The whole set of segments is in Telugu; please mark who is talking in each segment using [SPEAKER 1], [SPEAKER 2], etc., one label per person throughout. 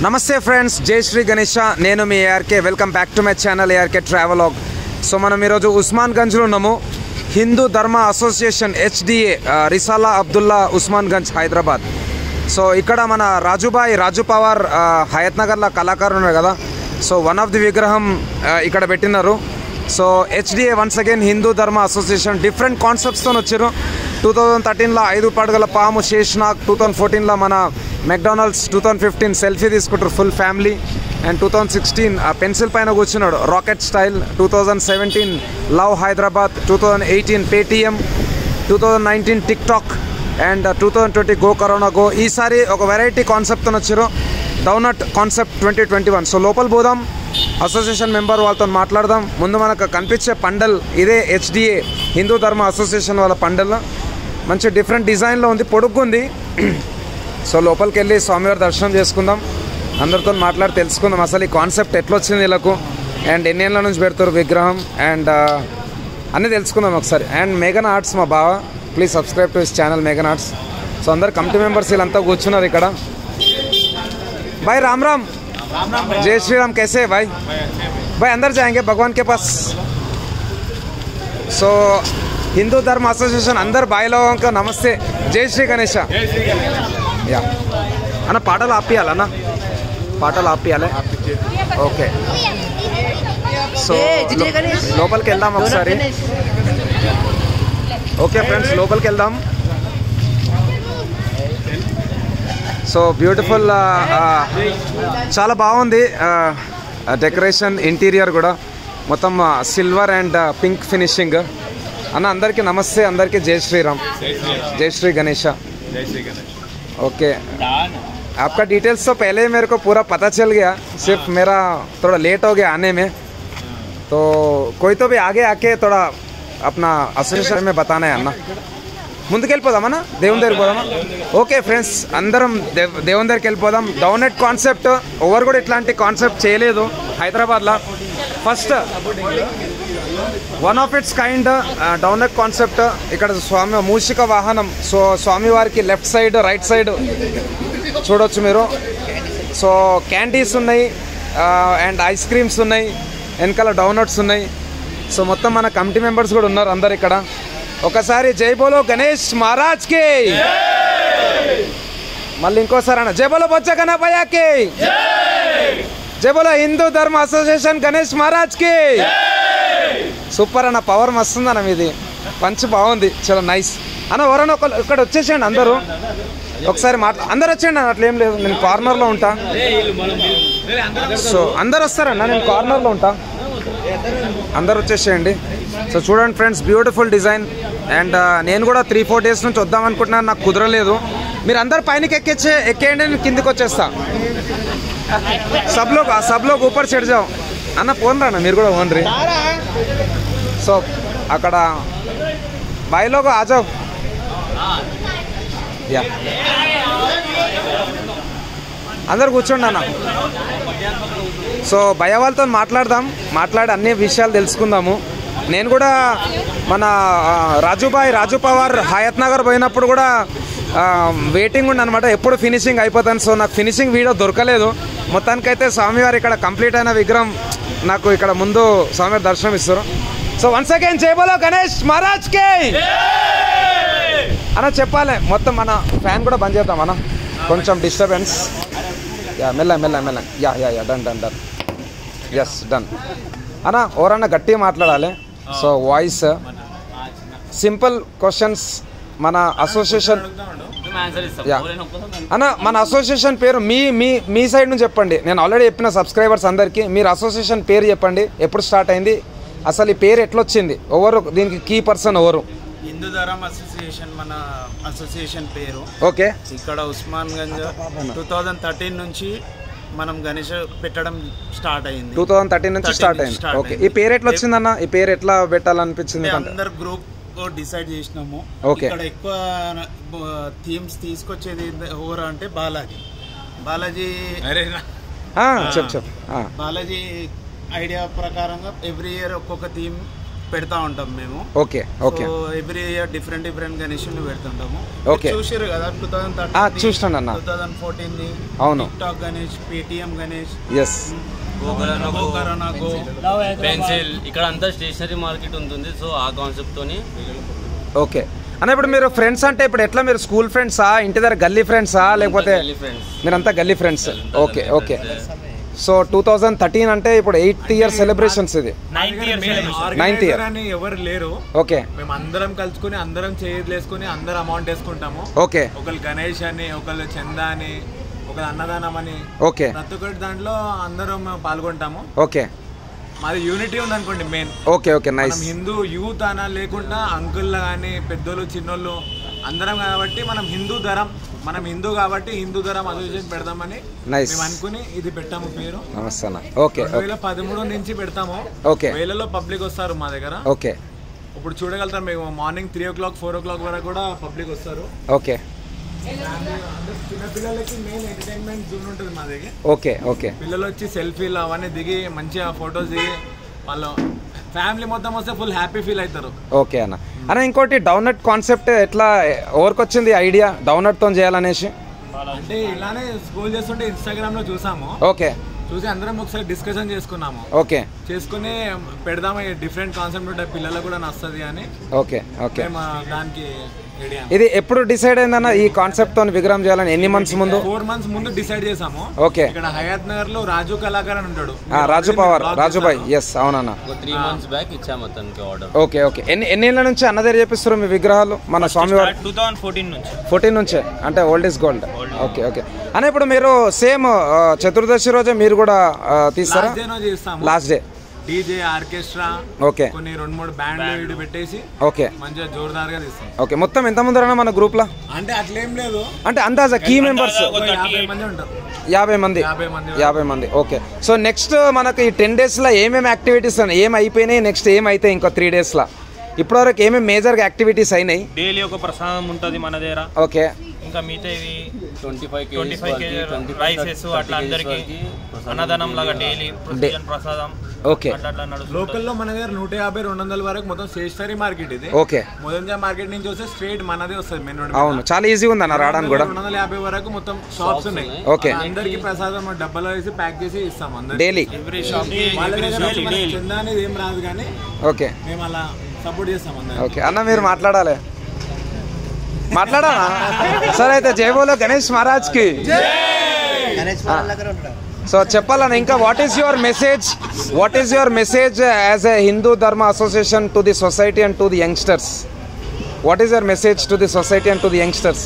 [SPEAKER 1] నమస్తే ఫ్రెండ్స్ జై శ్రీ గణేష నేను మీ ARK welcome back to my channel ARK travelogue so మనం ఈరోజు ఉస్మాన్ గంజ్లో ఉన్నాము Hindu Dharma association HDA Risala Abdullah Osman Ganj Hyderabad so ఇక్కడ మన రాజుబాయ్ రాజు పవార్ ఆ, హయత్ నగర్లో కళాకారులు ఉన్నారు కదా సో వన్ ఆఫ్ ది విగ్రహం ఆ, ఇక్కడ పెట్టినారు so HDA once again Hindu Dharma association different కాన్సెప్ట్స్తో వచ్చారు టూ థౌజండ్ థర్టీన్లో ఐదు పడగల పాము శేష్నాగ్ టూ థౌజండ్ ఫోర్టీన్లో మన McDonald's two thousand fifteen selfie తీసుకుంటారు full family and two thousand sixteen pencil పైన కూర్చున్నాడు rocket style two thousand seventeen love Hyderabad two thousand eighteen Paytm two thousand nineteen TikTok and two thousand twenty go corona go ఈసారి ఒక వెరైటీ కాన్సెప్ట్తో వచ్చారు donut concept twenty twenty one so లోపల పోదాం అసోసియేషన్ మెంబర్ వాళ్ళతో మాట్లాడదాం ముందు మనకు కనిపించే పండల్ ఇదే హెచ్డిఏ హిందూ ధర్మ అసోసియేషన్ వాళ్ళ పండల్ మంచి డిఫరెంట్ డిజైన్లో ఉంది పొడుగ్గుంది సో లోపలికి వెళ్ళి స్వామివారి దర్శనం చేసుకుందాం అందరితో మాట్లాడి తెలుసుకుందాం అసలు ఈ కాన్సెప్ట్ ఎట్లా వచ్చింది వీళ్ళకు అండ్ ఎన్ని ఏళ్ళ నుంచి పెడతారు విగ్రహం అండ్ అన్నీ తెలుసుకుందాం ఒకసారి అండ్ మేఘన్ ఆర్ట్స్ మా బావ please subscribe to his channel మేఘన్ ఆర్ట్స్ సో అందరు కమిటీ మెంబర్స్ వీళ్ళంతా కూర్చున్నారు ఇక్కడ भाई राम राम जय श्री राम कैसे है भाई भाई अंदर जाएंगे भगवान के पास सो हिंदू धर्म एसोसिएशन अंदर भाई लोगों का नमस्ते जय श्री गणेश యా అన్న పాటలు ఆపియాలన్నా పాటలు ఆపియాలి ఓకే సో లోపలికి వెళ్దాం ఒకసారి ఓకే ఫ్రెండ్స్ లోపలికి వెళ్దాం సో బ్యూటిఫుల్ చాలా బాగుంది డెకరేషన్ ఇంటీరియర్ కూడా మొత్తం సిల్వర్ అండ్ పింక్ ఫినిషింగ్ అన్న అందరికీ నమస్తే అందరికీ జై శ్రీరామ్ జై శ్రీ గణేష
[SPEAKER 2] जय श्री गणेश
[SPEAKER 1] ओके आपका डिटेल्स तो पहले ही मेरे को पूरा पता चल गया सिर्फ मेरा थोड़ा लेट हो गया आने में तो कोई तो भी आगे आके थोड़ा अपना అసోసియేషన్ में बताना है అన్న ముందుకెళ్ళిపోదామన్నా దేవుని దగ్గరికి పోదామా ఓకే ఫ్రెండ్స్ అందరం దేవ్ దేవుని దగ్గరికి వెళ్ళిపోదాం డౌనెట్ కాన్సెప్ట్ ఎవరు కూడా ఇట్లాంటి కాన్సెప్ట్ చేయలేదు హైదరాబాద్లో first one of its kind donut concept ఇక్కడ స్వామి మూషిక వాహనం సో స్వామివారికి లెఫ్ట్ సైడ్ రైట్ సైడ్ చూడొచ్చు మీరు సో క్యాండీస్ ఉన్నాయి అండ్ ఐస్ క్రీమ్స్ ఉన్నాయి వెనకాల డౌనట్స్ ఉన్నాయి సో మొత్తం మన కమిటీ మెంబర్స్ కూడా ఉన్నారు అందరు ఇక్కడ ఒకసారి జై బోలో గణేష్ మహారాజ్కి మళ్ళీ ఇంకోసారి అన్న జై బోలో బొచ్చ గణపయ్యకి జై బోలో హిందూ ధర్మ అసోసియేషన్ గణేష్ మహారాజ్కి సూపర్ అన్న పవర్ మస్తుంది అన్న మీది పంచ్ బాగుంది చాలా నైస్ అన్న ఎవరన్నా ఒక ఇక్కడ వచ్చేసేయండి అందరూ ఒకసారి మాట్లా అందరు వచ్చేయండి అన్న అట్లా ఏం లేదు నేను కార్నర్లో ఉంటా సో అందరు వస్తారన్న నేను కార్నర్లో ఉంటా అందరు వచ్చేసేయండి సో చూడండి ఫ్రెండ్స్ బ్యూటిఫుల్ డిజైన్ అండ్ నేను కూడా త్రీ ఫోర్ డేస్ నుంచి వద్దాం అనుకుంటున్నాను నాకు కుదరలేదు మీరు అందరు పైనకి ఎక్కించే ఎక్కేయండి నేను కిందికి వచ్చేస్తా సబ్ లోగ్ సబ్ లోగ్ ఊపర్ చెడ్ జాओ అన్న ఫోన్ రాన్న మీరు కూడా ఫోన్ రీ సో అక్కడ బాయిలోకి ఆజావ్ యా అందరు కూర్చోండి అన్న సో భయ వాళ్ళతో మాట్లాడదాం మాట్లాడి అన్ని విషయాలు తెలుసుకుందాము నేను కూడా మన ఆ, రాజుబాయ్ రాజు పవార్ హయత్ నగర్ పోయినప్పుడు కూడా వెయిటింగ్ ఉండి అనమాట ఎప్పుడు ఫినిషింగ్ అయిపోతాను సో నాకు ఫినిషింగ్ వీడియో దొరకలేదు మొత్తానికైతే స్వామివారు ఇక్కడ కంప్లీట్ అయిన విగ్రహం నాకు ఇక్కడ ముందు స్వామివారి దర్శనం ఇస్తారు సో వన్స్ అగైన్ చేయబోలో గణేష్ మహారాజ్ కే అన్న చెప్పాలి మొత్తం మన ఫ్యాన్ కూడా బంద్ చేద్దాం అన్న కొంచెం డిస్టర్బెన్స్ యా మెల్ల మెల్ల మెల్ల yeah yeah yeah done done done yes done అన్న ఎవరన్నా గట్టిగా మాట్లాడాలి సో వాయిస్ సింపుల్ క్వశ్చన్స్ మన అసోసియేషన్ యా అన్న మన అసోసియేషన్ పేరు మీ మీ మీ సైడ్ నుంచి చెప్పండి నేను ఆల్రెడీ చెప్పిన సబ్స్క్రైబర్స్ అందరికీ మీరు అసోసియేషన్ పేరు చెప్పండి ఎప్పుడు స్టార్ట్ అయింది అసలు ఈ పేరు ఎట్లా వచ్చింది ఎవరు దీనికి కీ పర్సన్ ఎవరు
[SPEAKER 2] హిందూ ధర్మ అసోసియేషన్ మన అసోసియేషన్ పేరు
[SPEAKER 1] ఓకే
[SPEAKER 2] ఇక్కడ Osman Ganj two thousand thirteen నుంచి మనం గణేష్ పెట్టడం స్టార్ట్ అయింది
[SPEAKER 1] టూ థౌజండ్ థర్టీన్ నుంచి
[SPEAKER 2] 13
[SPEAKER 1] స్టార్ట్
[SPEAKER 2] నుంచి
[SPEAKER 1] అయింది
[SPEAKER 2] start
[SPEAKER 1] ఓకే
[SPEAKER 2] అయింది.
[SPEAKER 1] ఈ పేరు ఎట్లా వచ్చిందన్న ఈ పేరు ఎట్లా పెట్టాలనిపించింది
[SPEAKER 2] అంటే
[SPEAKER 1] అంటే
[SPEAKER 2] అందరు గ్రూప్ డిసైడ్ చేసినాము
[SPEAKER 1] Okay.
[SPEAKER 2] ఇక్కడ ఎక్కువ థీమ్స్ తీసుకొచ్చేది ఎవరు అంటే బాలాజీ బాలాజీ
[SPEAKER 1] ఆ, చెప్పు చెప్పు ఆ,
[SPEAKER 2] బాలాజీ ఐడియా ప్రకారంగా ఎవ్రీ ఇయర్ ఒక్కొక్క థీమ్ పెడతా ఉంటాం మేము
[SPEAKER 1] okay okay
[SPEAKER 2] so every year different different గణేషులు పెడుతుంటాము
[SPEAKER 1] Okay.
[SPEAKER 2] చూసారు కదా టూ థౌసండ్
[SPEAKER 1] ఆ,
[SPEAKER 2] థర్టీన్
[SPEAKER 1] చూసినాను అన్న
[SPEAKER 2] టూ థౌసండ్ ఫోర్టీన్
[SPEAKER 1] అవును
[SPEAKER 2] TikTok Ganesh Paytm Ganesh
[SPEAKER 1] yes
[SPEAKER 2] go corona go
[SPEAKER 3] pencil ఇక్కడ అంతా స్టేషనరీ మార్కెట్ ఉంటుంది సో ఆ కాన్సెప్ట్ తోని
[SPEAKER 1] ఓకే అన్న ఇప్పుడు మీరు ఫ్రెండ్స్ అంటే ఇప్పుడు ఎట్లా మీరు స్కూల్ ఫ్రెండ్సా ఇంటి దగ్గర గల్లీ ఫ్రెండ్సా లేకపోతే
[SPEAKER 3] ఫ్రెండ్స్
[SPEAKER 1] మీరంతా గల్లీ friends okay okay so two thousand thirteen అంటే ఇప్పుడు ఎయిత్ ఇయర్ సెలబ్రేషన్స్ ఇది Ninth year.
[SPEAKER 4] అని ఎవరు లేరు
[SPEAKER 1] ఓకే
[SPEAKER 4] మేము అందరం కలుసుకుని అందరం చేతులు వేసుకుని అందరం అమౌంట్ వేసుకుంటాము
[SPEAKER 1] ఓకే
[SPEAKER 4] ఒకళ్ళు గణేష్ అని ఒకళ్ళు చందా అని ఒకళ్ళు అన్నదానం అని
[SPEAKER 1] ఓకే
[SPEAKER 4] ప్రతి ఒక్కటి దాంట్లో అందరం పాల్గొంటాము
[SPEAKER 1] ఓకే
[SPEAKER 4] మాది యూనిటీ ఉంది అనుకోండి మెయిన్
[SPEAKER 1] ఓకే ఓకే నైస్
[SPEAKER 4] మనం హిందూ యూత్ అన లేకుండా అంకుల్ కానీ పెద్దోళ్ళు చిన్నోళ్ళు అందరం కాబట్టి మనం హిందూ ధరం మనం హిందూ కాబట్టి హిందూ ధరం అసోసియేషన్ పెడదామని
[SPEAKER 1] నైస్
[SPEAKER 4] మేము అనుకుని ఇది పెట్టాము పేరు
[SPEAKER 1] నమస్తే అన్న ఓకే
[SPEAKER 4] రెండు వేల పదమూడు నుంచి పెడతాము
[SPEAKER 1] ఓకే
[SPEAKER 4] వేలలో పబ్లిక్ వస్తారు మా దగ్గర
[SPEAKER 1] ఓకే
[SPEAKER 4] ఇప్పుడు చూడగలుగుతాం మేము morning three o'clock four o'clock వరకు కూడా పబ్లిక్ వస్తారు
[SPEAKER 1] ఓకే
[SPEAKER 4] అంటే చిన్నపిల్లలకి మెయిన్ ఎంటర్టైన్మెంట్ జోన్ ఉంటుంది మా దగ్గర
[SPEAKER 1] ఓకే ఓకే
[SPEAKER 4] పిల్లలు వచ్చి సెల్ఫీలు అవన్నీ దిగి మంచిగా ఫొటోస్ దిగి వాళ్ళు ఫ్యామిలీ మొత్తం వస్తే ఫుల్ హ్యాపీ ఫీల్ అవుతారు
[SPEAKER 1] ఓకే అన్న అన్న ఇంకోటి డౌనట్ కాన్సెప్ట్ ఎట్లా ఎవరికి వచ్చింది ఐడియా డౌనట్తో చేయాలనేసి
[SPEAKER 4] అంటే ఇలానే స్క్రోల్ చేస్తుంటే ఇన్స్టాగ్రామ్ లో చూసాము
[SPEAKER 1] ఓకే
[SPEAKER 4] చూసి అందరం ఒకసారి డిస్కషన్ చేసుకున్నాము
[SPEAKER 1] ఓకే
[SPEAKER 4] చేసుకుని పెడదాము డిఫరెంట్ కాన్సెప్ట్ ఉంటే పిల్లలకు కూడా నస్తుంది అని
[SPEAKER 1] ఓకే ఓకే
[SPEAKER 4] మేము దానికి రెడీ
[SPEAKER 1] ఇది ఎప్పుడు డిసైడ్ అయిందన్న ఈ కాన్సెప్ట్ తో విగ్రహం చేయాలని ఎన్ని మంత్స్ ముందు
[SPEAKER 4] ఫోర్ మంత్స్ ముందు డిసైడ్ చేసాము
[SPEAKER 1] ఓకే
[SPEAKER 4] ఇక్కడ హయాత్ నగర్ లో రాజు కళాకార్ అని ఉంటాడు
[SPEAKER 1] ఆ, రాజు పవార్ రాజుబాయ్ ఎస్ అవునన్న
[SPEAKER 3] ఒక త్రీ మంత్స్ బ్యాక్ ఇచ్చాము అతనికి ఆర్డర్
[SPEAKER 1] ఓకే ఓకే ఎన్ని ఎన్ని ఏళ్ళ నుంచి అన్న దగ్గర చేపిస్తారు మీ విగ్రహాలు మన స్వామివారు
[SPEAKER 5] టూ థౌసండ్ ఫోర్టీన్ నుంచి
[SPEAKER 1] ఫోర్టీన్ నుంచే అంటే old is gold okay okay అన్న ఇప్పుడు మీరు సేమ్ చతుర్దశి రోజే మీరు కూడా ఆ, తీస్తారా
[SPEAKER 4] లాస్ట్ డే చేస్తాము
[SPEAKER 1] last day
[SPEAKER 4] DJ orchestra
[SPEAKER 1] okay
[SPEAKER 4] కొన్ని రెండు మూడు బ్యాండ్లు ఇటు పెట్టేసి
[SPEAKER 1] ఓకే
[SPEAKER 4] మంచిగా జోరుదారుగా తీస్తాం
[SPEAKER 1] ఓకే మొత్తం ఎంతమంది ఉన్నారు మన గ్రూప్లో
[SPEAKER 4] అంటే అట్లేం లేదు
[SPEAKER 1] అంటే అందాజా కీ మెంబర్స్
[SPEAKER 4] ఒక యాభై మంది ఉంటారు
[SPEAKER 1] యాభై మంది
[SPEAKER 4] యాభై మంది
[SPEAKER 1] యాభై మంది ఓకే సో నెక్స్ట్ మనకు ఈ టెన్ డేస్లో ఏమేమి యాక్టివిటీస్ ఉన్నాయి ఏం అయిపోయినాయి నెక్స్ట్ ఏం అవుతాయి ఇంకో త్రీ డేస్లో ఇప్పటివరకు ఏమేమి మేజర్గా యాక్టివిటీస్ అయినాయి
[SPEAKER 5] డైలీ ఒక ప్రసాదం ఉంటుంది మన దగ్గర
[SPEAKER 1] ఓకే
[SPEAKER 5] ఇంకా మిగతా ఇవి
[SPEAKER 3] twenty five
[SPEAKER 5] twenty five KG rices అట్లా అందరికి అన్నదానం లాగా డైలీ ప్రొసీజన్ ప్రసాదం
[SPEAKER 1] ఓకే
[SPEAKER 5] అట్లా అట్లా నడుస్తుంది
[SPEAKER 4] లోకల్లో మన దగ్గర నూట యాభై రెండు వందల వరకు మొత్తం స్టేషనరీ మార్కెట్ ఇది
[SPEAKER 1] ఓకే
[SPEAKER 4] మొదటి మార్కెట్ నుంచి వస్తే స్ట్రేట్ మనదే వస్తుంది మెయిన్ రోడ్
[SPEAKER 1] అవును చాలా ఈజీగా ఉంది అన్న రావడానికి కూడా
[SPEAKER 4] రెండు వందల యాభై వరకు మొత్తం షాప్స్ ఉన్నాయి
[SPEAKER 1] ఓకే
[SPEAKER 4] అందరికి ప్రసాదం డబ్బాలో వేసి ప్యాక్ చేసి ఇస్తాం అందరికి
[SPEAKER 1] డైలీ
[SPEAKER 5] ఎవ్రీ షాప్
[SPEAKER 4] వాళ్ళ దగ్గర మనకి చందా అనేది ఏం రాదు కానీ
[SPEAKER 1] ఓకే
[SPEAKER 4] మేము అలా సపోర్ట్ చేస్తాం అందరికి
[SPEAKER 1] ఓకే అన్న మీరు మాట్లాడాలి మాట్లాడాలా సరే అయితే జై బోలో గణేష్ మహారాజ్ కి సో చెప్పాలన్న ఇంకా what is your message what is your message as a Hindu Dharma association to the society and to the youngsters what is your message to the society and to the youngsters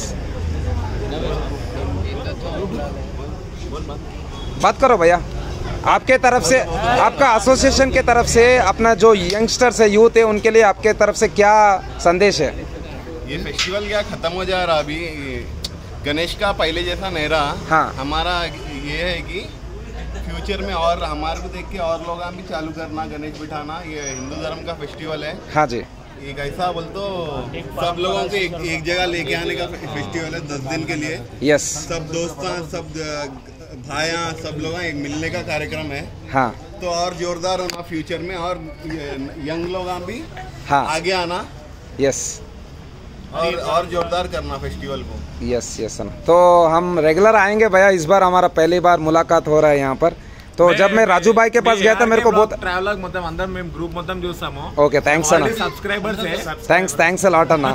[SPEAKER 1] बात करो भैया आपके तरफ से आपका एसोसिएशन के तरफ से अपना जो यंगस्टर्स है यूथ है उनके लिए आपके तरफ से क्या संदेश है
[SPEAKER 6] ये फेस्टिवल क्या खत्म हो जा रहा अभी गणेश का पहले जैसा नहीं रहा
[SPEAKER 1] हाँ।
[SPEAKER 6] हमारा ये है कि फ्यूचर में और हमारे को देख के और लोग भी चालू करना गणेश बिठाना ये हिंदू धर्म का फेस्टिवल है
[SPEAKER 1] हाँ जी
[SPEAKER 6] एक ऐसा बोल तो सब लोगों को एक, एक जगह लेके आने का फेस्टिवल है दस दिन के लिए
[SPEAKER 1] यस
[SPEAKER 6] सब दोस्तान सब भाइयाँ सब लोग एक मिलने का कार्यक्रम है
[SPEAKER 1] हाँ
[SPEAKER 6] तो और जोरदार होना फ्यूचर में और यंग लोग भी
[SPEAKER 1] हाँ
[SPEAKER 6] आगे आना
[SPEAKER 1] यस
[SPEAKER 6] और और जोरदार करना फेस्टिवल को
[SPEAKER 1] यस यस सर तो हम रेगुलर आएंगे भैया इस बार हमारा पहली बार मुलाकात हो रहा है यहाँ पर तो जब मैं राजू भाई के पास गया था मेरे को बहुत
[SPEAKER 4] ట్రావెలర్ మొత్తం అందరం మేము గ్రూప్ మొత్తం చూస్తాము
[SPEAKER 1] ఓకే థ్యాంక్స్ అన్న
[SPEAKER 4] సబ్స్క్రైబర్స్
[SPEAKER 1] థ్యాంక్స్ థ్యాంక్స్ లాట్ అన్న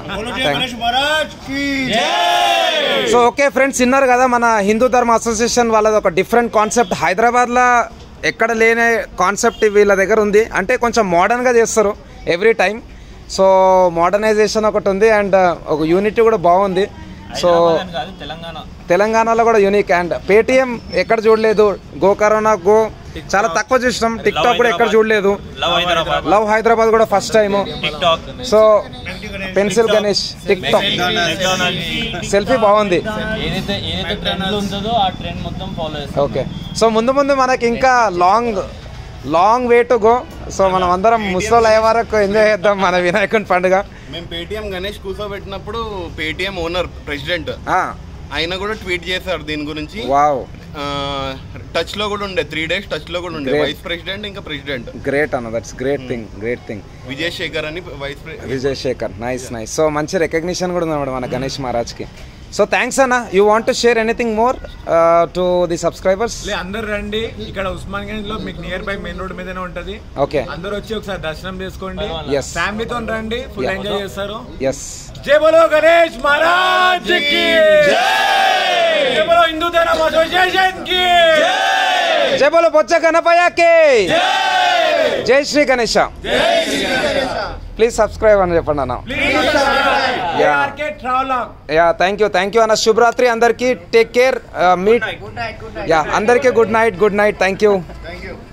[SPEAKER 1] సో ఓకే ఫ్రెండ్స్ విన్నారు కదా మన హిందూ ధర్మ అసోసియేషన్ వాళ్ళది ఒక డిఫరెంట్ కాన్సెప్ట్ హైదరాబాద్లో ఎక్కడ లేని కాన్సెప్ట్ వీళ్ళ దగ్గర ఉంది అంటే కొంచెం మోడర్న్గా చేస్తారు ఎవ్రీ టైం సో మోడర్నైజేషన్ ఒకటి ఉంది అండ్ ఒక యూనిటీ కూడా బాగుంది సో
[SPEAKER 5] హైదరాబాద్ అని కాదు తెలంగాణ
[SPEAKER 1] తెలంగాణలో కూడా యూనిక్ అండ్ పేటిఎం ఎక్కడ చూడలేదు గో కరోనా గో చాలా తక్కువ చూసినాం టిక్ టాక్ కూడా ఎక్కడ చూడలేదు
[SPEAKER 5] లవ్ హైదరాబాద్
[SPEAKER 1] లవ్ హైదరాబాద్ కూడా first time
[SPEAKER 5] TikTok
[SPEAKER 1] so pencil Ganesh TikTok selfie బాగుంది
[SPEAKER 3] ఏదైతే ఏదైతే ట్రెండ్ ఉంటుందో ఆ ట్రెండ్ మొత్తం ఫాలో చేస్తాం
[SPEAKER 1] ఓకే సో ముందు ముందు మనకి ఇంకా long long way to go so మనం అందరం ముసలు అయ్యే వరకు ఎంజాయ్ చేద్దాం మన వినాయకుని పండుగ
[SPEAKER 6] మేము పేటిఎం గణేష్ కూర్చోబెట్టినప్పుడు పేటిఎం ఓనర్ ప్రెసిడెంట్
[SPEAKER 1] ఆ,
[SPEAKER 6] ఆయన కూడా ట్వీట్ చేశారు దీని గురించి
[SPEAKER 1] వావ్
[SPEAKER 6] టచ్ లో కూడా ఉండే త్రీ డేస్ టచ్ లో కూడా ఉండే
[SPEAKER 1] Great.
[SPEAKER 6] వైస్ ప్రెసిడెంట్ ఇంకా ప్రెసిడెంట్
[SPEAKER 1] గ్రేట్ అన్న that's great thing great thing
[SPEAKER 6] Vijay Shekhar అని vice president
[SPEAKER 1] Vijay Shekhar nice nice so మంచి రికగ్నిషన్ కూడా ఉంది మన గణేష్ మహారాజ్కి సో థ్యాంక్స్ అన్న you want to share anything more to the subscribers
[SPEAKER 4] లే అందరు రండి ఇక్కడ ఉస్మాన్ గంజ్ లో మీకు నియర్ బై మెయిన్ రోడ్ మీదనే ఉంటది
[SPEAKER 1] ఓకే
[SPEAKER 4] అందరూ వచ్చి ఒకసారి దర్శనం చేసుకోండి
[SPEAKER 1] Yes.
[SPEAKER 4] ఫ్యామిలీతో రండి ఫుల్
[SPEAKER 1] Yeah.
[SPEAKER 4] ఎంజాయ్ చేస్తారు
[SPEAKER 1] ఎస్
[SPEAKER 4] జై బోలో గణేష్ మహారాజ్ కి జై బోలో హిందూ ధర్మ అసోసియేషన్ కి
[SPEAKER 1] జై బోలో బొచ్చ గణపయ్యకి జై శ్రీ గణేష ప్లీజ్ సబ్స్క్రైబ్ అని చెప్పండి అన్న Yeah.
[SPEAKER 4] RK travelogue
[SPEAKER 1] yeah thank you thank you అన్న శుభరాత్రి అందరికీ టేక్ కేర్ మీట్ యా అందరికీ good night good night thank you
[SPEAKER 6] thank you